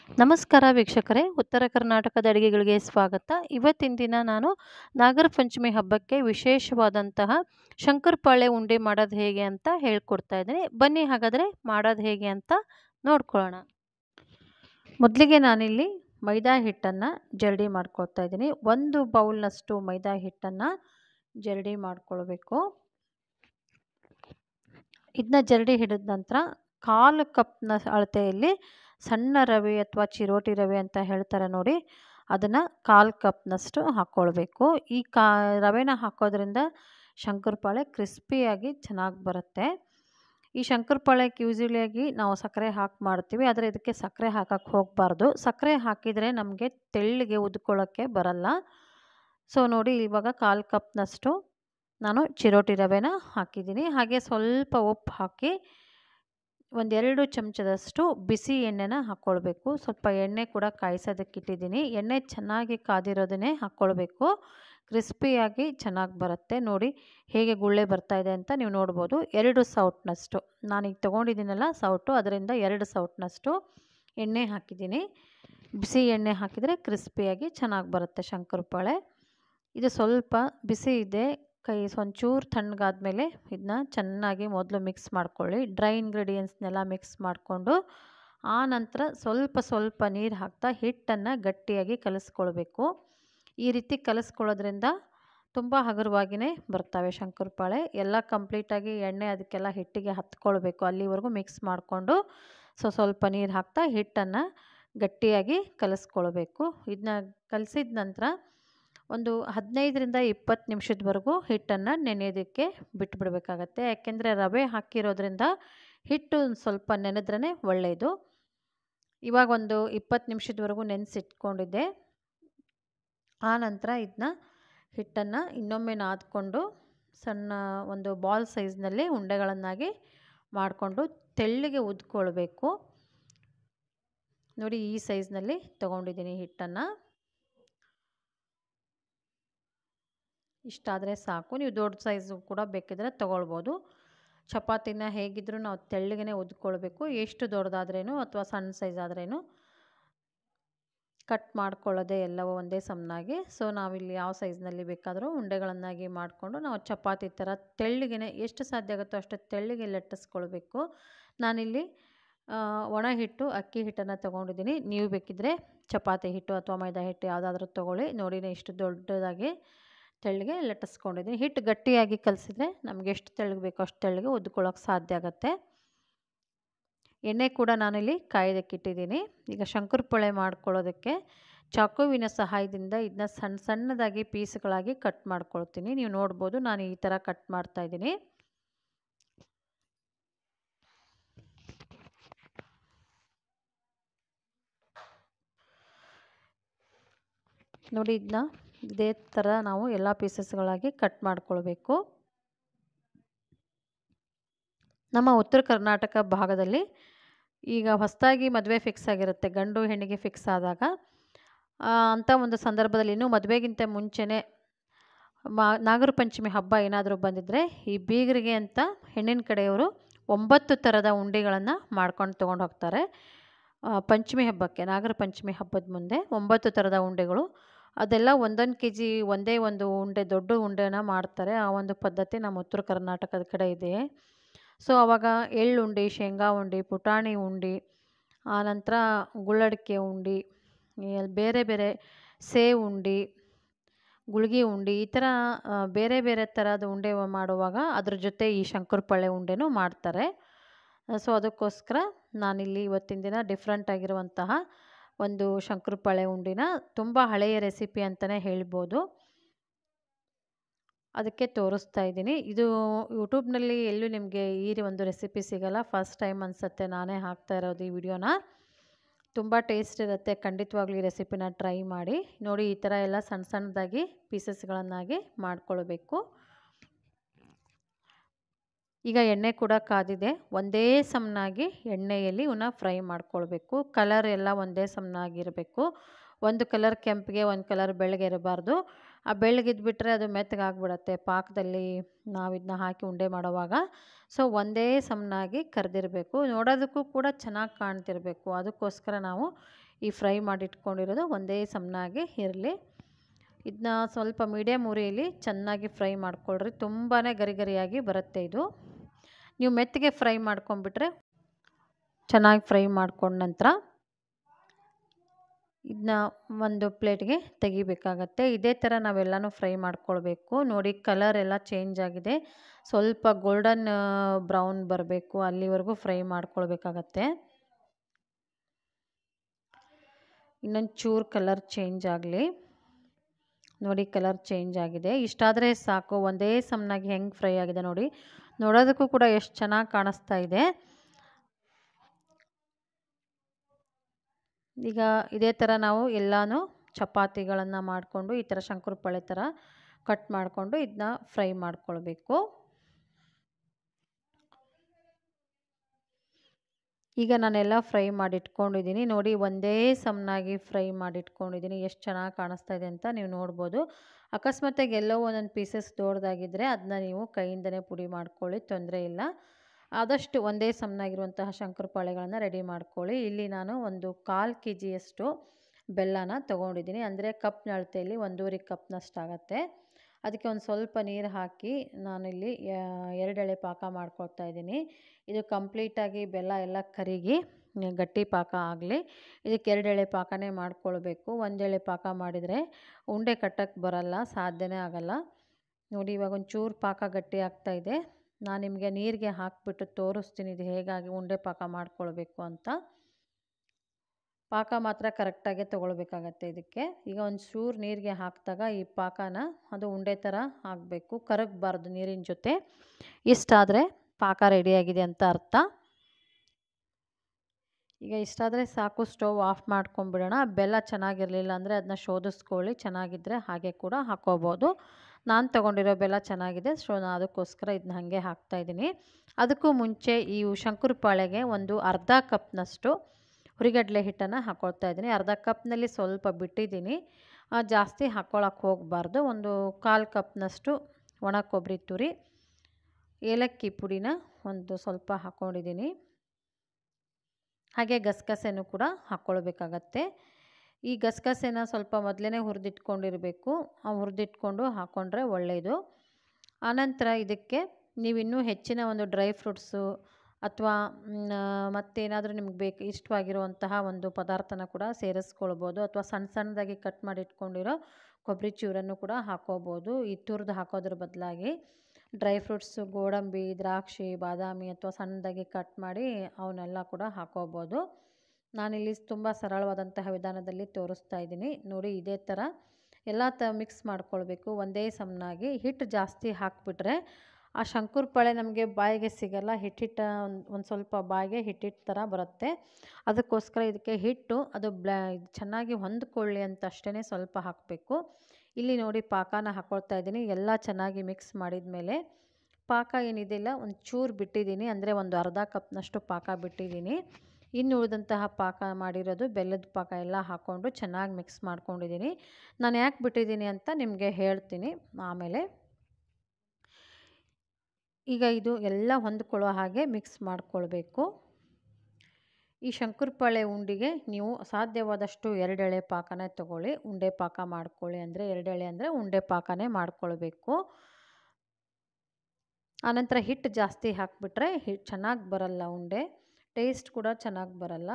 ನಮಸ್ಕಾರ ವೀಕ್ಷಕರೇ ಉತ್ತರ ಕರ್ನಾಟಕದ ಅಡುಗೆಗಳಿಗೆ ಸ್ವಾಗತ ಇವತ್ತಿನ ದಿನ ನಾನು ನಾಗರ ಪಂಚಮಿ ಹಬ್ಬಕ್ಕೆ ವಿಶೇಷವಾದಂತಹ ಶಂಕರಪಾಳೆ ಉಂಡೆ ಮಾಡೋದು ಹೇಗೆ ಅಂತ ಹೇಳ್ಕೊಡ್ತಾ ಇದ್ದೀನಿ ಬನ್ನಿ ಹಾಗಾದರೆ ಮಾಡೋದು ಹೇಗೆ ಅಂತ ನೋಡ್ಕೊಳ್ಳೋಣ ಮೊದಲಿಗೆ ನಾನಿಲ್ಲಿ ಮೈದಾ ಹಿಟ್ಟನ್ನು ಜರಡಿ ಮಾಡ್ಕೊಳ್ತಾ ಇದ್ದೀನಿ ಒಂದು ಬೌಲ್ನಷ್ಟು ಮೈದಾ ಹಿಟ್ಟನ್ನು ಜರಡಿ ಮಾಡ್ಕೊಳ್ಬೇಕು ಇದನ್ನ ಜರಡಿ ಹಿಡಿದ ನಂತರ ಕಾಲು ಕಪ್ನ ಅಳತೆಯಲ್ಲಿ ಸಣ್ಣ ರವೆ ಅಥವಾ ಚಿರೋಟಿ ರವೆ ಅಂತ ಹೇಳ್ತಾರೆ ನೋಡಿ ಅದನ್ನು ಕಾಲು ಕಪ್ನಷ್ಟು ಹಾಕ್ಕೊಳ್ಬೇಕು ಈ ಕಾ ರವೆನ ಹಾಕೋದ್ರಿಂದ ಶಂಕರಪಾಳೆ ಕ್ರಿಸ್ಪಿಯಾಗಿ ಚೆನ್ನಾಗಿ ಬರುತ್ತೆ ಈ ಶಂಕರಪಾಳೆಗೆ ಯೂಸ್ಯುಲಿಯಾಗಿ ನಾವು ಸಕ್ಕರೆ ಹಾಕಿ ಮಾಡ್ತೀವಿ ಆದರೆ ಇದಕ್ಕೆ ಸಕ್ಕರೆ ಹಾಕಕ್ಕೆ ಹೋಗಬಾರ್ದು ಸಕ್ಕರೆ ಹಾಕಿದರೆ ನಮಗೆ ತೆಳ್ಳಗೆ ಉದ್ಕೊಳ್ಳೋಕ್ಕೆ ಬರಲ್ಲ ಸೊ ನೋಡಿ ಇವಾಗ ಕಾಲು ಕಪ್ನಷ್ಟು ನಾನು ಚಿರೋಟಿ ರವೆನ ಹಾಕಿದ್ದೀನಿ ಹಾಗೆ ಸ್ವಲ್ಪ ಉಪ್ಪು ಹಾಕಿ ಒಂದೆರಡು ಚಮಚದಷ್ಟು ಬಿಸಿ ಎಣ್ಣೆನ ಹಾಕ್ಕೊಳ್ಬೇಕು ಸ್ವಲ್ಪ ಎಣ್ಣೆ ಕೂಡ ಕಾಯಿಸೋದಕ್ಕೆ ಇಟ್ಟಿದ್ದೀನಿ ಎಣ್ಣೆ ಚೆನ್ನಾಗಿ ಕಾದಿರೋದನ್ನೇ ಹಾಕ್ಕೊಳ್ಬೇಕು ಕ್ರಿಸ್ಪಿಯಾಗಿ ಚೆನ್ನಾಗಿ ಬರುತ್ತೆ ನೋಡಿ ಹೇಗೆ ಗುಳ್ಳೆ ಬರ್ತಾ ಇದೆ ಅಂತ ನೀವು ನೋಡ್ಬೋದು ಎರಡು ಸೌಟ್ನಷ್ಟು ನಾನೀಗ ತೊಗೊಂಡಿದ್ದೀನಲ್ಲ ಸೌಟು ಅದರಿಂದ ಎರಡು ಸೌಟ್ನಷ್ಟು ಎಣ್ಣೆ ಹಾಕಿದ್ದೀನಿ ಬಿಸಿ ಎಣ್ಣೆ ಹಾಕಿದರೆ ಕ್ರಿಸ್ಪಿಯಾಗಿ ಚೆನ್ನಾಗಿ ಬರುತ್ತೆ ಶಂಕರಪಾಳೆ ಇದು ಸ್ವಲ್ಪ ಬಿಸಿ ಇದೆ ಕೈ ಒಂಚೂರು ತಣ್ಣಗಾದ್ಮೇಲೆ ಇದನ್ನ ಚೆನ್ನಾಗಿ ಮೊದಲು ಮಿಕ್ಸ್ ಮಾಡ್ಕೊಳ್ಳಿ ಡ್ರೈ ಇಂಗ್ರೀಡಿಯೆಂಟ್ಸ್ನೆಲ್ಲ ಮಿಕ್ಸ್ ಮಾಡಿಕೊಂಡು ಆ ನಂತರ ಸ್ವಲ್ಪ ಸ್ವಲ್ಪ ನೀರು ಹಾಕ್ತಾ ಹಿಟ್ಟನ್ನು ಗಟ್ಟಿಯಾಗಿ ಕಲಿಸ್ಕೊಳ್ಬೇಕು ಈ ರೀತಿ ಕಲಿಸ್ಕೊಳ್ಳೋದ್ರಿಂದ ತುಂಬ ಹಗುರವಾಗಿಯೇ ಬರ್ತವೆ ಶಂಕರಪಾಳೆ ಎಲ್ಲ ಕಂಪ್ಲೀಟಾಗಿ ಎಣ್ಣೆ ಅದಕ್ಕೆಲ್ಲ ಹಿಟ್ಟಿಗೆ ಹತ್ಕೊಳ್ಬೇಕು ಅಲ್ಲಿವರೆಗೂ ಮಿಕ್ಸ್ ಮಾಡಿಕೊಂಡು ಸೊ ಸ್ವಲ್ಪ ನೀರು ಹಾಕ್ತಾ ಹಿಟ್ಟನ್ನು ಗಟ್ಟಿಯಾಗಿ ಕಲಿಸ್ಕೊಳ್ಬೇಕು ಇದನ್ನ ಕಲಸಿದ ನಂತರ ಒಂದು ಹದಿನೈದರಿಂದ ಇಪ್ಪತ್ತು ನಿಮಿಷದವರೆಗೂ ಹಿಟ್ಟನ್ನು ನೆನೆಯೋದಕ್ಕೆ ಬಿಟ್ಬಿಡ್ಬೇಕಾಗತ್ತೆ ಯಾಕೆಂದರೆ ರವೆ ಹಾಕಿರೋದ್ರಿಂದ ಹಿಟ್ಟು ಸ್ವಲ್ಪ ನೆನೆದ್ರೇ ಒಳ್ಳೆಯದು ಇವಾಗ ಒಂದು ಇಪ್ಪತ್ತು ನಿಮಿಷದವರೆಗೂ ನೆನೆಸಿಟ್ಕೊಂಡಿದ್ದೆ ಆ ನಂತರ ಇದನ್ನ ಹಿಟ್ಟನ್ನು ಇನ್ನೊಮ್ಮೆ ನಾದ್ಕೊಂಡು ಸಣ್ಣ ಒಂದು ಬಾಲ್ ಸೈಜ್ನಲ್ಲಿ ಉಂಡೆಗಳನ್ನಾಗಿ ಮಾಡಿಕೊಂಡು ತೆಳ್ಳಗೆ ಉದ್ಕೊಳ್ಬೇಕು ನೋಡಿ ಈ ಸೈಜ್ನಲ್ಲಿ ತೊಗೊಂಡಿದ್ದೀನಿ ಹಿಟ್ಟನ್ನು ಇಷ್ಟಾದರೆ ಸಾಕು ನೀವು ದೊಡ್ಡ ಸೈಜು ಕೂಡ ಬೇಕಿದ್ರೆ ತೊಗೊಳ್ಬೋದು ಚಪಾತಿನ ಹೇಗಿದ್ರೂ ನಾವು ತೆಳ್ಳಗೆ ಉದ್ಕೊಳ್ಬೇಕು ಎಷ್ಟು ದೊಡ್ಡದಾದ್ರೇನು ಅಥವಾ ಸಣ್ಣ ಸೈಜ್ ಆದ್ರೇನು ಕಟ್ ಮಾಡ್ಕೊಳ್ಳೋದೆ ಎಲ್ಲವೂ ಒಂದೇ ಸಮನಾಗಿ ಸೊ ನಾವಿಲ್ಲಿ ಯಾವ ಸೈಜ್ನಲ್ಲಿ ಬೇಕಾದರೂ ಉಂಡೆಗಳನ್ನಾಗಿ ಮಾಡಿಕೊಂಡು ನಾವು ಚಪಾತಿ ಥರ ತೆಳ್ಳಗೆ ಎಷ್ಟು ಸಾಧ್ಯ ಆಗುತ್ತೋ ಅಷ್ಟು ತೆಳ್ಳಗೆ ಲಟ್ಟಿಸ್ಕೊಳ್ಬೇಕು ನಾನಿಲ್ಲಿ ಒಣ ಹಿಟ್ಟು ಅಕ್ಕಿ ಹಿಟ್ಟನ್ನು ತೊಗೊಂಡಿದ್ದೀನಿ ನೀವು ಬೇಕಿದ್ದರೆ ಚಪಾತಿ ಹಿಟ್ಟು ಅಥವಾ ಮೈದಾ ಹಿಟ್ಟು ಯಾವುದಾದ್ರೂ ತೊಗೊಳ್ಳಿ ನೋಡಿ ಇಷ್ಟು ದೊಡ್ಡದಾಗಿ ತೆಳ್ಳಗೆ ಲಟ್ಟಿಸ್ಕೊಂಡಿದ್ದೀನಿ ಹಿಟ್ಟು ಗಟ್ಟಿಯಾಗಿ ಕಲಸಿದ್ರೆ ನಮಗೆ ಎಷ್ಟು ತೆಳ್ಳಗೆ ಬೇಕೋ ಅಷ್ಟು ತೆಳ್ಳಗೆ ಉದ್ಕೊಳ್ಳೋಕೆ ಸಾಧ್ಯ ಆಗುತ್ತೆ ಎಣ್ಣೆ ಕೂಡ ನಾನಿಲ್ಲಿ ಕಾಯೋದಕ್ಕೆ ಇಟ್ಟಿದ್ದೀನಿ ಈಗ ಶಂಕರಪೊಳೆ ಮಾಡ್ಕೊಳ್ಳೋದಕ್ಕೆ ಚಾಕುವಿನ ಸಹಾಯದಿಂದ ಇದನ್ನ ಸಣ್ಣ ಸಣ್ಣದಾಗಿ ಪೀಸ್ಗಳಾಗಿ ಕಟ್ ಮಾಡ್ಕೊಳ್ತೀನಿ ನೀವು ನೋಡ್ಬೋದು ನಾನು ಈ ಥರ ಕಟ್ ಮಾಡ್ತಾ ಇದ್ದೀನಿ ನೋಡಿ ಇದನ್ನ ಇದೇ ಥರ ನಾವು ಎಲ್ಲ ಪೀಸಸ್ಗಳಾಗಿ ಕಟ್ ಮಾಡ್ಕೊಳ್ಬೇಕು ನಮ್ಮ ಉತ್ತರ ಕರ್ನಾಟಕ ಭಾಗದಲ್ಲಿ ಈಗ ಹೊಸದಾಗಿ ಮದುವೆ ಫಿಕ್ಸ್ ಆಗಿರುತ್ತೆ ಗಂಡು ಹೆಣ್ಣಿಗೆ ಫಿಕ್ಸ್ ಆದಾಗ ಅಂಥ ಒಂದು ಸಂದರ್ಭದಲ್ಲಿ ಇನ್ನೂ ಮದುವೆಗಿಂತ ಮುಂಚೆನೇ ಮಾ ನಾಗರ ಪಂಚಮಿ ಹಬ್ಬ ಏನಾದರೂ ಬಂದಿದ್ದರೆ ಈ ಬೀಗರಿಗೆ ಅಂತ ಹೆಣ್ಣಿನ ಕಡೆಯವರು ಒಂಬತ್ತು ಥರದ ಉಂಡೆಗಳನ್ನು ಮಾಡ್ಕೊಂಡು ತೊಗೊಂಡು ಹೋಗ್ತಾರೆ ಪಂಚಮಿ ಹಬ್ಬಕ್ಕೆ ನಾಗರ ಪಂಚಮಿ ಹಬ್ಬದ ಮುಂದೆ ಒಂಬತ್ತು ಥರದ ಉಂಡೆಗಳು ಅದೆಲ್ಲ ಒಂದೊಂದು ಕೆ ಜಿ ಒಂದೇ ಒಂದು ಉಂಡೆ ದೊಡ್ಡ ಉಂಡೆನ ಮಾಡ್ತಾರೆ ಆ ಒಂದು ಪದ್ಧತಿ ನಮ್ಮ ಉತ್ತರ ಕರ್ನಾಟಕದ ಕಡೆ ಇದೆ ಸೊ ಆವಾಗ ಎಳ್ಳುಂಡಿ ಶೇಂಗಾ ಉಂಡೆ ಪುಟಾಣಿ ಉಂಡೆ ಆನಂತರ ಗುಳ್ಳಡಿಕೆ ಉಂಡೆ ಬೇರೆ ಬೇರೆ ಸೇವು ಉಂಡೆ ಗುಳ್ಗಿ ಉಂಡೆ ಈ ಥರ ಬೇರೆ ಬೇರೆ ಥರದ ಉಂಡೆ ಮಾಡುವಾಗ ಅದ್ರ ಜೊತೆ ಈ ಶಂಕರಪಾಳೆ ಉಂಡೆನೂ ಮಾಡ್ತಾರೆ ಸೊ ಅದಕ್ಕೋಸ್ಕರ ನಾನಿಲ್ಲಿ ಇವತ್ತಿನ ದಿನ ಡಿಫ್ರೆಂಟ್ ಆಗಿರುವಂತಹ ಒಂದು ಶಂಕರಪಾಳೆ ಉಂಡಿನ ತುಂಬ ಹಳೆಯ ರೆಸಿಪಿ ಅಂತಲೇ ಹೇಳ್ಬೋದು ಅದಕ್ಕೆ ತೋರಿಸ್ತಾ ಇದ್ದೀನಿ ಇದು ಯೂಟ್ಯೂಬ್ನಲ್ಲಿ ಎಲ್ಲೂ ನಿಮಗೆ ಈ ಒಂದು ರೆಸಿಪಿ ಸಿಗೋಲ್ಲ ಫಸ್ಟ್ ಟೈಮ್ ಅನಿಸುತ್ತೆ ನಾನೇ ಹಾಕ್ತಾ ಇರೋದು ಈ ವಿಡಿಯೋನ ತುಂಬ ಟೇಸ್ಟ್ ಇರುತ್ತೆ ಖಂಡಿತವಾಗ್ಲೂ ಈ ರೆಸಿಪಿನ ಟ್ರೈ ಮಾಡಿ ನೋಡಿ ಈ ಥರ ಎಲ್ಲ ಸಣ್ಣ ಸಣ್ಣದಾಗಿ ಪೀಸಸ್ಗಳನ್ನಾಗಿ ಮಾಡ್ಕೊಳ್ಬೇಕು ಈಗ ಎಣ್ಣೆ ಕೂಡ ಕಾದಿದೆ ಒಂದೇ ಸಮನಾಗಿ ಎಣ್ಣೆಯಲ್ಲಿ ಇವನ್ನ ಫ್ರೈ ಮಾಡ್ಕೊಳ್ಬೇಕು ಕಲರ್ ಎಲ್ಲ ಒಂದೇ ಸಮನಾಗಿರಬೇಕು ಒಂದು ಕಲರ್ ಕೆಂಪಿಗೆ ಒಂದು ಕಲರ್ ಬೆಳ್ಳಗೆ ಇರಬಾರ್ದು ಆ ಬೆಳ್ಳಗಿದ್ಬಿಟ್ರೆ ಅದು ಮೆತ್ತಗಾಗ್ಬಿಡತ್ತೆ ಪಾಕದಲ್ಲಿ ನಾವು ಇದನ್ನ ಹಾಕಿ ಉಂಡೆ ಮಾಡುವಾಗ ಸೊ ಒಂದೇ ಸಮನಾಗಿ ಕರೆದಿರಬೇಕು ನೋಡೋದಕ್ಕೂ ಕೂಡ ಚೆನ್ನಾಗಿ ಕಾಣ್ತಿರಬೇಕು ಅದಕ್ಕೋಸ್ಕರ ನಾವು ಈ ಫ್ರೈ ಮಾಡಿಟ್ಕೊಂಡಿರೋದು ಒಂದೇ ಸಮನಾಗಿ ಇರಲಿ ಇದನ್ನ ಸ್ವಲ್ಪ ಮೀಡಿಯಮ್ ಉರಿಯಲ್ಲಿ ಚೆನ್ನಾಗಿ ಫ್ರೈ ಮಾಡ್ಕೊಳ್ರಿ ತುಂಬಾ ಗರಿ ಗರಿಯಾಗಿ ಬರುತ್ತೆ ಇದು ನೀವು ಮೆತ್ತಗೆ ಫ್ರೈ ಮಾಡ್ಕೊಂಬಿಟ್ರೆ ಚೆನ್ನಾಗಿ ಫ್ರೈ ಮಾಡ್ಕೊಂಡ ನಂತರ ಇದನ್ನ ಒಂದು ಪ್ಲೇಟ್ಗೆ ತೆಗಿಬೇಕಾಗತ್ತೆ ಇದೇ ಥರ ನಾವೆಲ್ಲನೂ ಫ್ರೈ ಮಾಡ್ಕೊಳ್ಬೇಕು ನೋಡಿ ಕಲರ್ ಎಲ್ಲ ಚೇಂಜ್ ಆಗಿದೆ ಸ್ವಲ್ಪ ಗೋಲ್ಡನ್ ಬ್ರೌನ್ ಬರಬೇಕು ಅಲ್ಲಿವರೆಗೂ ಫ್ರೈ ಮಾಡ್ಕೊಳ್ಬೇಕಾಗತ್ತೆ ಇನ್ನೊಂದು ಚೂರು ಕಲರ್ ಚೇಂಜ್ ಆಗಲಿ ನೋಡಿ ಕಲರ್ ಚೇಂಜ್ ಆಗಿದೆ ಇಷ್ಟಾದರೆ ಸಾಕು ಒಂದೇ ಸಮನಾಗಿ ಹೆಂಗೆ ಫ್ರೈ ಆಗಿದೆ ನೋಡಿ ನೋಡೋದಕ್ಕೂ ಕೂಡ ಎಷ್ಟು ಚೆನ್ನಾಗಿ ಕಾಣಿಸ್ತಾ ಇದೆ ಈಗ ಇದೇ ಥರ ನಾವು ಎಲ್ಲನೂ ಚಪಾತಿಗಳನ್ನು ಮಾಡಿಕೊಂಡು ಈ ಥರ ಶಂಕರಪಾಳೆ ಥರ ಕಟ್ ಮಾಡಿಕೊಂಡು ಇದನ್ನ ಫ್ರೈ ಮಾಡ್ಕೊಳ್ಬೇಕು ಈಗ ನಾನೆಲ್ಲ ಫ್ರೈ ಮಾಡಿಟ್ಕೊಂಡಿದ್ದೀನಿ ನೋಡಿ ಒಂದೇ ಸಮನಾಗಿ ಫ್ರೈ ಮಾಡಿಟ್ಕೊಂಡಿದ್ದೀನಿ ಎಷ್ಟು ಚೆನ್ನಾಗಿ ಕಾಣಿಸ್ತಾ ಇದೆ ಅಂತ ನೀವು ನೋಡ್ಬೋದು ಅಕಸ್ಮಾತಾಗಿ ಎಲ್ಲೋ ಒಂದೊಂದು ಪೀಸಸ್ ದೊಡ್ಡದಾಗಿದ್ದರೆ ಅದನ್ನ ನೀವು ಕೈಯಿಂದನೇ ಪುಡಿ ಮಾಡ್ಕೊಳ್ಳಿ ತೊಂದರೆ ಇಲ್ಲ ಆದಷ್ಟು ಒಂದೇ ಸಮನಾಗಿರುವಂತಹ ಶಂಕರಪಾಳೆಗಳನ್ನು ರೆಡಿ ಮಾಡ್ಕೊಳ್ಳಿ ಇಲ್ಲಿ ನಾನು ಒಂದು ಕಾಲು ಕೆ ಜಿಯಷ್ಟು ಬೆಲ್ಲನ ತೊಗೊಂಡಿದ್ದೀನಿ ಅಂದರೆ ಕಪ್ನ ಅಳತೆಯಲ್ಲಿ ಒಂದೂವರೆ ಕಪ್ನಷ್ಟಾಗತ್ತೆ ಅದಕ್ಕೆ ಒಂದು ಸ್ವಲ್ಪ ನೀರು ಹಾಕಿ ನಾನಿಲ್ಲಿ ಎರಡೆಳೆ ಪಾಕ ಮಾಡ್ಕೊಳ್ತಾ ಇದ್ದೀನಿ ಇದು ಕಂಪ್ಲೀಟಾಗಿ ಬೆಲ್ಲ ಎಲ್ಲ ಕರಿಗಿ ಗಟ್ಟಿ ಪಾಕ ಆಗಲಿ ಇದಕ್ಕೆ ಎರಡೆಳೆ ಪಾಕನೇ ಮಾಡ್ಕೊಳ್ಬೇಕು ಒಂದೆಳೆ ಪಾಕ ಮಾಡಿದರೆ ಉಂಡೆ ಕಟ್ಟಕ್ಕೆ ಬರಲ್ಲ ಸಾಧ್ಯನೇ ಆಗಲ್ಲ ನೋಡಿ ಇವಾಗ ಒಂದು ಚೂರು ಪಾಕ ಗಟ್ಟಿ ಆಗ್ತಾ ಇದೆ ನಾನು ನಿಮಗೆ ನೀರಿಗೆ ಹಾಕಿಬಿಟ್ಟು ತೋರಿಸ್ತೀನಿ ಇದು ಹೇಗಾಗಿ ಉಂಡೆ ಪಾಕ ಮಾಡ್ಕೊಳ್ಬೇಕು ಅಂತ ಪಾಕ ಮಾತ್ರ ಕರೆಕ್ಟಾಗೆ ತೊಗೊಳ್ಬೇಕಾಗತ್ತೆ ಇದಕ್ಕೆ ಈಗ ಒಂದು ಚೂರು ನೀರಿಗೆ ಹಾಕಿದಾಗ ಈ ಪಾಕನ ಅದು ಉಂಡೆ ಥರ ಆಗಬೇಕು ಕರಗಬಾರ್ದು ನೀರಿನ ಜೊತೆ ಇಷ್ಟಾದರೆ ಪಾಕ ರೆಡಿಯಾಗಿದೆ ಅಂತ ಅರ್ಥ ಈಗ ಇಷ್ಟಾದರೆ ಸಾಕು ಸ್ಟವ್ ಆಫ್ ಮಾಡ್ಕೊಂಬಿಡೋಣ ಬೆಲ್ಲ ಚೆನ್ನಾಗಿರಲಿಲ್ಲ ಅಂದರೆ ಅದನ್ನ ಶೋಧಿಸ್ಕೊಳ್ಳಿ ಚೆನ್ನಾಗಿದ್ದರೆ ಹಾಗೆ ಕೂಡ ಹಾಕೋಬೋದು ನಾನು ತೊಗೊಂಡಿರೋ ಬೆಲ್ಲ ಚೆನ್ನಾಗಿದೆ ಸೊ ನಾನು ಅದಕ್ಕೋಸ್ಕರ ಇದನ್ನ ಹಾಗೆ ಹಾಕ್ತಾಯಿದ್ದೀನಿ ಅದಕ್ಕೂ ಮುಂಚೆ ಈ ಶಂಕರಪಾಳೆಗೆ ಒಂದು ಅರ್ಧ ಕಪ್ನಷ್ಟು ಹುರಿಗಡಲೆ ಹಿಟ್ಟನ್ನು ಹಾಕ್ಕೊಳ್ತಾ ಇದ್ದೀನಿ ಅರ್ಧ ಕಪ್ನಲ್ಲಿ ಸ್ವಲ್ಪ ಬಿಟ್ಟಿದ್ದೀನಿ ಜಾಸ್ತಿ ಹಾಕ್ಕೊಳಕ್ಕೆ ಹೋಗಬಾರ್ದು ಒಂದು ಕಾಲು ಕಪ್ನಷ್ಟು ಒಣ ಕೊಬ್ಬರಿ ತುರಿ ಏಲಕ್ಕಿ ಪುಡಿನ ಒಂದು ಸ್ವಲ್ಪ ಹಾಕ್ಕೊಂಡಿದ್ದೀನಿ ಹಾಗೆ ಗಸಗಸೆನೂ ಕೂಡ ಹಾಕ್ಕೊಳ್ಬೇಕಾಗತ್ತೆ ಈ ಗಸಗಸೆನ ಸ್ವಲ್ಪ ಮೊದಲೇ ಹುರಿದಿಟ್ಕೊಂಡಿರಬೇಕು ಹುರಿದಿಟ್ಕೊಂಡು ಹಾಕ್ಕೊಂಡ್ರೆ ಒಳ್ಳೆಯದು ಆನಂತರ ಇದಕ್ಕೆ ನೀವಿನ್ನೂ ಹೆಚ್ಚಿನ ಒಂದು ಡ್ರೈ ಫ್ರೂಟ್ಸು ಅಥವಾ ಮತ್ತೇನಾದರೂ ನಿಮ್ಗೆ ಬೇಕು ಇಷ್ಟವಾಗಿರುವಂತಹ ಒಂದು ಪದಾರ್ಥನ ಕೂಡ ಸೇರಿಸ್ಕೊಳ್ಬೋದು ಅಥವಾ ಸಣ್ಣ ಸಣ್ಣದಾಗಿ ಕಟ್ ಮಾಡಿ ಇಟ್ಕೊಂಡಿರೋ ಕೊಬ್ಬರಿ ಚೂರನ್ನು ಕೂಡ ಹಾಕೋಬೋದು ಈ ತುರಿದು ಹಾಕೋದ್ರ ಬದಲಾಗಿ ಡ್ರೈ ಫ್ರೂಟ್ಸು ಗೋಡಂಬಿ ದ್ರಾಕ್ಷಿ ಬಾದಾಮಿ ಅಥವಾ ಸಣ್ಣದಾಗಿ ಕಟ್ ಮಾಡಿ ಅವನ್ನೆಲ್ಲ ಕೂಡ ಹಾಕೋಬೋದು ನಾನಿಲ್ಲಿ ತುಂಬ ಸರಳವಾದಂತಹ ವಿಧಾನದಲ್ಲಿ ತೋರಿಸ್ತಾ ಇದ್ದೀನಿ ನೋಡಿ ಇದೇ ಥರ ಎಲ್ಲ ತ ಮಿಕ್ಸ್ ಮಾಡ್ಕೊಳ್ಬೇಕು ಒಂದೇ ಸಮನಾಗಿ ಹಿಟ್ಟು ಜಾಸ್ತಿ ಹಾಕಿಬಿಟ್ರೆ ಆ ಶಂಕರಪಾಳೆ ನಮಗೆ ಬಾಯಿಗೆ ಸಿಗಲ್ಲ ಹಿಟ್ಟಿಟ್ಟ ಒಂದು ಒಂದು ಸ್ವಲ್ಪ ಬಾಯಿಗೆ ಹಿಟ್ಟಿಟ್ಟು ಥರ ಬರುತ್ತೆ ಅದಕ್ಕೋಸ್ಕರ ಇದಕ್ಕೆ ಹಿಟ್ಟು ಅದು ಬ್ಲ್ಯಾ ಚೆನ್ನಾಗಿ ಹೊಂದ್ಕೊಳ್ಳಿ ಅಂತ ಅಷ್ಟೇ ಸ್ವಲ್ಪ ಹಾಕಬೇಕು ಇಲ್ಲಿ ನೋಡಿ ಪಾಕನ ಹಾಕ್ಕೊಳ್ತಾ ಇದ್ದೀನಿ ಎಲ್ಲ ಚೆನ್ನಾಗಿ ಮಿಕ್ಸ್ ಮಾಡಿದ ಮೇಲೆ ಪಾಕ ಏನಿದೆಯಲ್ಲ ಒಂದು ಚೂರು ಬಿಟ್ಟಿದ್ದೀನಿ ಅಂದರೆ ಒಂದು ಅರ್ಧ ಕಪ್ನಷ್ಟು ಪಾಕ ಬಿಟ್ಟಿದ್ದೀನಿ ಇನ್ನು ಉಳಿದಂತಹ ಪಾಕ ಮಾಡಿರೋದು ಬೆಲ್ಲದ ಪಾಕ ಎಲ್ಲ ಹಾಕ್ಕೊಂಡು ಚೆನ್ನಾಗಿ ಮಿಕ್ಸ್ ಮಾಡ್ಕೊಂಡಿದ್ದೀನಿ ನಾನು ಯಾಕೆ ಬಿಟ್ಟಿದ್ದೀನಿ ಅಂತ ನಿಮಗೆ ಹೇಳ್ತೀನಿ ಆಮೇಲೆ ಈಗ ಇದು ಎಲ್ಲ ಹೊಂದ್ಕೊಳ್ಳೋ ಹಾಗೆ ಮಿಕ್ಸ್ ಮಾಡ್ಕೊಳ್ಬೇಕು ಈ ಶಂಕರಪಾಳೆ ಉಂಡಿಗೆ ನೀವು ಸಾಧ್ಯವಾದಷ್ಟು ಎರಡೆಳೆ ಪಾಕನೇ ತಗೊಳ್ಳಿ ಉಂಡೆ ಪಾಕ ಮಾಡ್ಕೊಳ್ಳಿ ಅಂದರೆ ಎರಡೆಳೆ ಅಂದರೆ ಉಂಡೆ ಪಾಕನೇ ಮಾಡ್ಕೊಳ್ಬೇಕು ಆನಂತರ ಹಿಟ್ಟು ಜಾಸ್ತಿ ಹಾಕಿಬಿಟ್ರೆ ಹಿಟ್ಟು ಚೆನ್ನಾಗಿ ಬರಲ್ಲ ಉಂಡೆ ಟೇಸ್ಟ್ ಕೂಡ ಚೆನ್ನಾಗಿ ಬರಲ್ಲ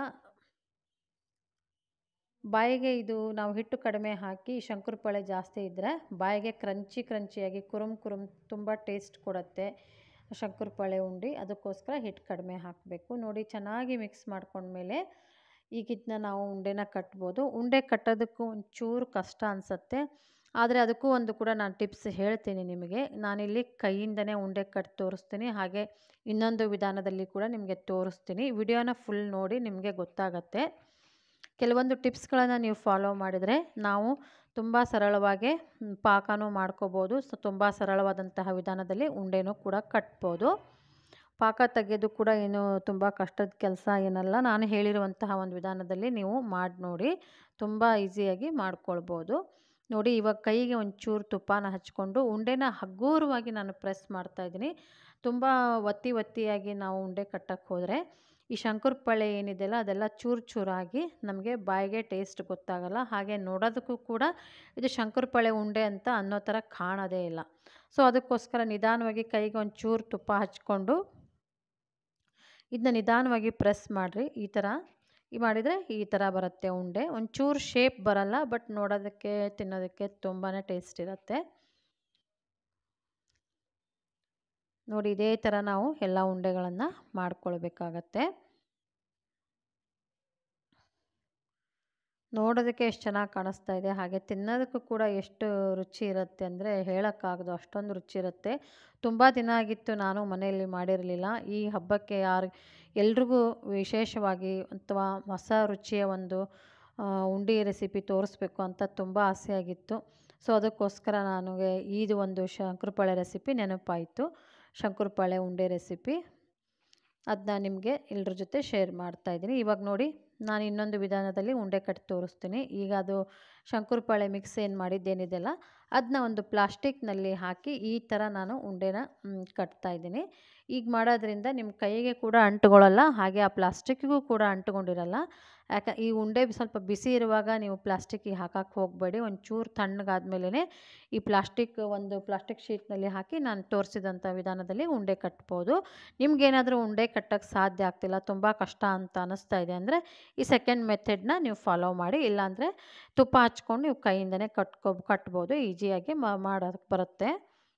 ಬಾಯಿಗೆ ಇದು ನಾವು ಹಿಟ್ಟು ಕಡಿಮೆ ಹಾಕಿ ಶಂಕರಪಾಳೆ ಜಾಸ್ತಿ ಇದ್ದರೆ ಬಾಯಿಗೆ ಕ್ರಂಚಿ ಕ್ರಂಚಿಯಾಗಿ ಕುರುಮ್ ಕುರುಮ್ ತುಂಬ ಟೇಸ್ಟ್ ಕೊಡುತ್ತೆ ಶಂಕರಪಾಳೆ ಉಂಡೆ ಅದಕ್ಕೋಸ್ಕರ ಹಿಟ್ಟು ಕಡಿಮೆ ಹಾಕಬೇಕು ನೋಡಿ ಚೆನ್ನಾಗಿ ಮಿಕ್ಸ್ ಮಾಡ್ಕೊಂಡ್ಮೇಲೆ ಈಗ ಇದನ್ನ ನಾವು ಉಂಡೆನ ಕಟ್ಬೋದು ಉಂಡೆ ಕಟ್ಟೋದಕ್ಕೂ ಒಂಚೂರು ಕಷ್ಟ ಅನಿಸುತ್ತೆ ಆದರೆ ಅದಕ್ಕೂ ಒಂದು ಕೂಡ ನಾನು ಟಿಪ್ಸ್ ಹೇಳ್ತೀನಿ ನಿಮಗೆ ನಾನಿಲ್ಲಿ ಕೈಯಿಂದನೇ ಉಂಡೆ ಕಟ್ಟಿ ತೋರಿಸ್ತೀನಿ ಹಾಗೆ ಇನ್ನೊಂದು ವಿಧಾನದಲ್ಲಿ ಕೂಡ ನಿಮಗೆ ತೋರಿಸ್ತೀನಿ ವಿಡಿಯೋನ ಫುಲ್ ನೋಡಿ ನಿಮಗೆ ಗೊತ್ತಾಗತ್ತೆ ಕೆಲವೊಂದು ಟಿಪ್ಸ್ಗಳನ್ನು ನೀವು ಫಾಲೋ ಮಾಡಿದರೆ ನಾವು ತುಂಬ ಸರಳವಾಗಿ ಪಾಕನೂ ಮಾಡ್ಕೋಬೋದು ಸೊ ತುಂಬ ಸರಳವಾದಂತಹ ವಿಧಾನದಲ್ಲಿ ಉಂಡೆನೂ ಕೂಡ ಕಟ್ಬೋದು ಪಾಕ ತೆಗೆಯೋದು ಕೂಡ ಏನು ತುಂಬ ಕಷ್ಟದ ಕೆಲಸ ಏನಲ್ಲ ನಾನು ಹೇಳಿರುವಂತಹ ಒಂದು ವಿಧಾನದಲ್ಲಿ ನೀವು ಮಾಡಿ ನೋಡಿ ತುಂಬ ಈಸಿಯಾಗಿ ಮಾಡ್ಕೊಳ್ಬೋದು ನೋಡಿ ಇವಾಗ ಕೈಗೆ ಒಂಚೂರು ತುಪ್ಪನ ಹಚ್ಕೊಂಡು ಉಂಡೆನ ಹಗ್ಗೂರವಾಗಿ ನಾನು ಪ್ರೆಸ್ ಮಾಡ್ತಾಯಿದ್ದೀನಿ ತುಂಬ ಒತ್ತಿ ಒತ್ತಿಯಾಗಿ ನಾವು ಉಂಡೆ ಕಟ್ಟಕ್ಕೆ ಹೋದರೆ ಈ ಶಂಕರಪಾಳೆ ಏನಿದೆಯಲ್ಲ ಅದೆಲ್ಲ ಚೂರು ಚೂರಾಗಿ ನಮಗೆ ಬಾಯಿಗೆ ಟೇಸ್ಟ್ ಗೊತ್ತಾಗಲ್ಲ ಹಾಗೆ ನೋಡೋದಕ್ಕೂ ಕೂಡ ಇದು ಶಂಕರಪಾಳೆ ಉಂಡೆ ಅಂತ ಅನ್ನೋ ಥರ ಕಾಣೋದೇ ಇಲ್ಲ ಸೊ ಅದಕ್ಕೋಸ್ಕರ ನಿಧಾನವಾಗಿ ಕೈಗೆ ಒಂಚೂರು ತುಪ್ಪ ಹಚ್ಕೊಂಡು ಇದನ್ನ ನಿಧಾನವಾಗಿ ಪ್ರೆಸ್ ಮಾಡಿರಿ ಈ ಥರ ಈ ಮಾಡಿದರೆ ಈ ಥರ ಬರುತ್ತೆ ಉಂಡೆ ಒಂಚೂರು ಶೇಪ್ ಬರಲ್ಲ ಬಟ್ ನೋಡೋದಕ್ಕೆ ತಿನ್ನೋದಕ್ಕೆ ತುಂಬಾ ಟೇಸ್ಟ್ ಇರುತ್ತೆ ನೋಡಿ ಇದೇ ಥರ ನಾವು ಎಲ್ಲ ಉಂಡೆಗಳನ್ನು ಮಾಡ್ಕೊಳ್ಬೇಕಾಗತ್ತೆ ನೋಡೋದಕ್ಕೆ ಎಷ್ಟು ಚೆನ್ನಾಗಿ ಕಾಣಿಸ್ತಾ ಇದೆ ಹಾಗೆ ತಿನ್ನೋದಕ್ಕೂ ಕೂಡ ಎಷ್ಟು ರುಚಿ ಇರುತ್ತೆ ಅಂದರೆ ಹೇಳೋಕ್ಕಾಗದು ಅಷ್ಟೊಂದು ರುಚಿ ಇರುತ್ತೆ ತುಂಬ ದಿನ ಆಗಿತ್ತು ನಾನು ಮನೆಯಲ್ಲಿ ಮಾಡಿರಲಿಲ್ಲ ಈ ಹಬ್ಬಕ್ಕೆ ಯಾರು ಎಲ್ರಿಗೂ ವಿಶೇಷವಾಗಿ ಅಥವಾ ಹೊಸ ರುಚಿಯ ಒಂದು ಉಂಡೆ ರೆಸಿಪಿ ತೋರಿಸ್ಬೇಕು ಅಂತ ತುಂಬ ಆಸೆಯಾಗಿತ್ತು ಸೊ ಅದಕ್ಕೋಸ್ಕರ ನನಗೆ ಇದು ಒಂದು ಶಂಕರಪಾಳೆ ರೆಸಿಪಿ ನೆನಪಾಯಿತು ಶಂಕರಪಾಳೆ ಉಂಡೆ ರೆಸಿಪಿ ಅದನ್ನ ನಿಮಗೆ ಎಲ್ಲರ ಜೊತೆ ಶೇರ್ ಮಾಡ್ತಾಯಿದ್ದೀನಿ ಇವಾಗ ನೋಡಿ ನಾನು ಇನ್ನೊಂದು ವಿಧಾನದಲ್ಲಿ ಉಂಡೆ ಕಟ್ಟಿ ತೋರಿಸ್ತೀನಿ ಈಗ ಅದು ಶಂಕರಪಾಳೆ ಮಿಕ್ಸ್ ಏನು ಮಾಡಿದ್ದೇನಿದೆಯಲ್ಲ ಅದನ್ನ ಒಂದು ಪ್ಲಾಸ್ಟಿಕ್ನಲ್ಲಿ ಹಾಕಿ ಈ ಥರ ನಾನು ಉಂಡೆನ ಕಟ್ತಾಯಿದ್ದೀನಿ ಈಗ ಮಾಡೋದ್ರಿಂದ ನಿಮ್ಮ ಕೈಗೆ ಕೂಡ ಅಂಟುಕೊಳ್ಳಲ್ಲ ಹಾಗೆ ಆ ಪ್ಲಾಸ್ಟಿಕ್ಕಿಗೂ ಕೂಡ ಅಂಟುಕೊಂಡಿರಲ್ಲ ಯಾಕೆ ಈ ಉಂಡೆ ಸ್ವಲ್ಪ ಬಿಸಿ ಇರುವಾಗ ನೀವು ಪ್ಲಾಸ್ಟಿಕ್ಕಿಗೆ ಹಾಕಕ್ಕೆ ಹೋಗಬೇಡಿ ಒಂಚೂರು ತಣ್ಣಗಾದ್ಮೇಲೆ ಈ ಪ್ಲಾಸ್ಟಿಕ್ ಒಂದು ಪ್ಲಾಸ್ಟಿಕ್ ಶೀಟ್ನಲ್ಲಿ ಹಾಕಿ ನಾನು ತೋರಿಸಿದಂಥ ವಿಧಾನದಲ್ಲಿ ಉಂಡೆ ಕಟ್ಬೋದು ನಿಮ್ಗೇನಾದರೂ ಉಂಡೆ ಕಟ್ಟೋಕ್ಕೆ ಸಾಧ್ಯ ಆಗ್ತಿಲ್ಲ ತುಂಬ ಕಷ್ಟ ಅಂತ ಅನ್ನಿಸ್ತಾ ಇದೆ ಅಂದರೆ ಈ ಸೆಕೆಂಡ್ ಮೆಥಡ್ನ ನೀವು ಫಾಲೋ ಮಾಡಿ ಇಲ್ಲಾಂದರೆ ತುಪ್ಪ ಹಚ್ಕೊಂಡು ನೀವು ಕೈಯಿಂದನೇ ಕಟ್ಕೊ ಕಟ್ಬೋದು ಈಸಿಯಾಗಿ ಮಾಡೋದಕ್ಕೆ ಬರುತ್ತೆ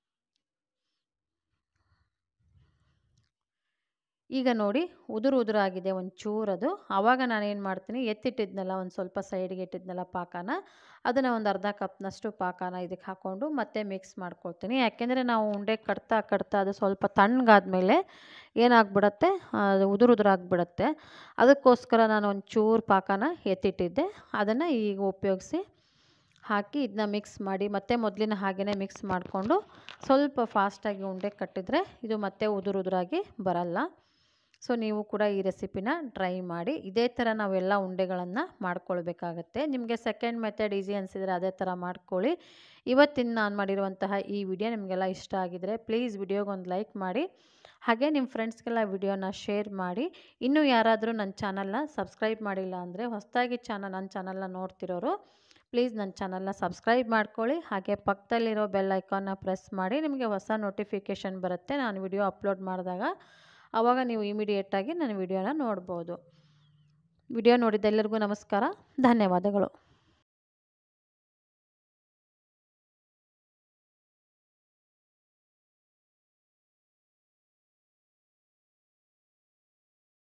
ಈಗ ನೋಡಿ ಉದುರು ಉದುರಾಗಿದೆ ಒಂಚೂರದು ಆವಾಗ ನಾನು ಏನು ಮಾಡ್ತೀನಿ ಎತ್ತಿಟ್ಟಿದ್ನಲ್ಲ ಒಂದು ಸ್ವಲ್ಪ ಸೈಡ್ಗೆ ಇಟ್ಟಿದ್ನಲ್ಲ ಪಾಕನ ಅದನ್ನು ಒಂದು ಅರ್ಧ ಕಪ್ನಷ್ಟು ಪಾಕನ ಇದಕ್ಕೆ ಹಾಕ್ಕೊಂಡು ಮತ್ತೆ ಮಿಕ್ಸ್ ಮಾಡ್ಕೊಳ್ತೀನಿ ಯಾಕೆಂದರೆ ನಾವು ಉಂಡೆ ಕಟ್ತಾ ಕಟ್ತಾ ಅದು ಸ್ವಲ್ಪ ತಣ್ಣಗಾದ್ಮೇಲೆ ಏನಾಗ್ಬಿಡತ್ತೆ ಅದು ಉದುರು ಉದುರಾಗ್ಬಿಡತ್ತೆ ಅದಕ್ಕೋಸ್ಕರ ನಾನು ಒಂದು ಚೂರು ಪಾಕನ ಎತ್ತಿಟ್ಟಿದ್ದೆ ಅದನ್ನು ಈಗ ಉಪಯೋಗಿಸಿ ಹಾಕಿ ಇದನ್ನ ಮಿಕ್ಸ್ ಮಾಡಿ ಮತ್ತೆ ಮೊದಲಿನ ಹಾಗೆಯೇ ಮಿಕ್ಸ್ ಮಾಡಿಕೊಂಡು ಸ್ವಲ್ಪ ಫಾಸ್ಟಾಗಿ ಉಂಡೆ ಕಟ್ಟಿದರೆ ಇದು ಮತ್ತೆ ಉದುರು ಉದುರಾಗಿ ಬರಲ್ಲ ಸೊ ನೀವು ಕೂಡ ಈ ರೆಸಿಪಿನ ಟ್ರೈ ಮಾಡಿ ಇದೇ ಥರ ನಾವೆಲ್ಲ ಉಂಡೆಗಳನ್ನು ಮಾಡ್ಕೊಳ್ಬೇಕಾಗತ್ತೆ ನಿಮಗೆ ಸೆಕೆಂಡ್ ಮೆಥಡ್ ಈಸಿ ಅನಿಸಿದರೆ ಅದೇ ಥರ ಮಾಡ್ಕೊಳ್ಳಿ ಇವತ್ತಿನ ನಾನು ಮಾಡಿರುವಂತಹ ಈ ವಿಡಿಯೋ ನಿಮಗೆಲ್ಲ ಇಷ್ಟ ಆಗಿದರೆ ಪ್ಲೀಸ್ ವಿಡಿಯೋಗೆ ಒಂದು ಲೈಕ್ ಮಾಡಿ ಹಾಗೆ ನಿಮ್ಮ ಫ್ರೆಂಡ್ಸ್ಗೆಲ್ಲ ವಿಡಿಯೋನ ಶೇರ್ ಮಾಡಿ ಇನ್ನೂ ಯಾರಾದರೂ ನನ್ನ ಚಾನಲ್ನ ಸಬ್ಸ್ಕ್ರೈಬ್ ಮಾಡಿಲ್ಲ ಅಂದರೆ ಹೊಸದಾಗಿ ಚಾನಲ್ ನನ್ನ ಚಾನಲ್ನ ನೋಡ್ತಿರೋರು ಪ್ಲೀಸ್ ನನ್ನ ಚಾನಲ್ನ ಸಬ್ಸ್ಕ್ರೈಬ್ ಮಾಡ್ಕೊಳ್ಳಿ ಹಾಗೆ ಪಕ್ಕದಲ್ಲಿರೋ ಬೆಲ್ ಐಕಾನ್ನ ಪ್ರೆಸ್ ಮಾಡಿ ನಿಮಗೆ ಹೊಸ ನೋಟಿಫಿಕೇಷನ್ ಬರುತ್ತೆ ನಾನು ವಿಡಿಯೋ ಅಪ್ಲೋಡ್ ಮಾಡಿದಾಗ ಆವಾಗ ನೀವು ಇಮಿಡಿಯೇಟಾಗಿ ನನ್ನ ವಿಡಿಯೋನ ನೋಡ್ಬೋದು ವಿಡಿಯೋ ನೋಡಿದ್ದೆಲ್ಲರಿಗೂ ನಮಸ್ಕಾರ ಧನ್ಯವಾದಗಳು